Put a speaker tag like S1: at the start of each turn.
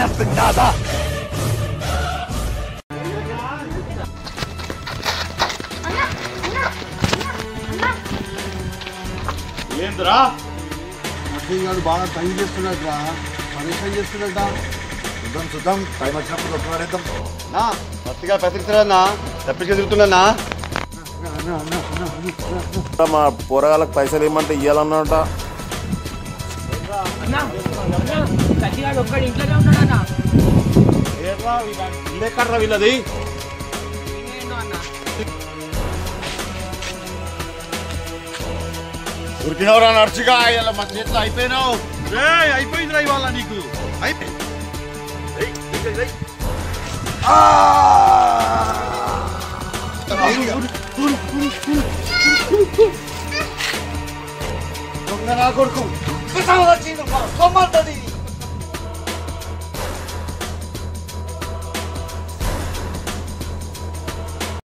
S1: Bastarda!
S2: ఏంద్రా
S3: nursing గారు బాగా తగ్గి చేస్తున్నట్రా పరేషాన్ చేస్తున్నట్ట
S1: చూద్దాం చూద్దాం టైం వచ్చినప్పుడు కొట్టుకునేద్దాం
S2: నా మత్తిగా పెసరిస్తున్నా తప్పించి తిరుగుతున్నా
S4: మా పోరగాళ్ళకి పైసలు ఇవ్వమంటే ఇవ్వాలన్నట
S5: సత్తిగాడు ఒక్కడు ఇంట్లోనే ఉన్నాడు అన్న
S2: ఎక్కడ్రా వీళ్ళది
S5: ఏంటో అన్న
S2: ఉరికినవరా నడుచుగా ఇలా మా చేతిలో అయిపోయినావు అయిపోయిందిరా ఇవాళ నీకు అయిపోయి
S1: దొంగ నా కొడుకు కొమ్మంటది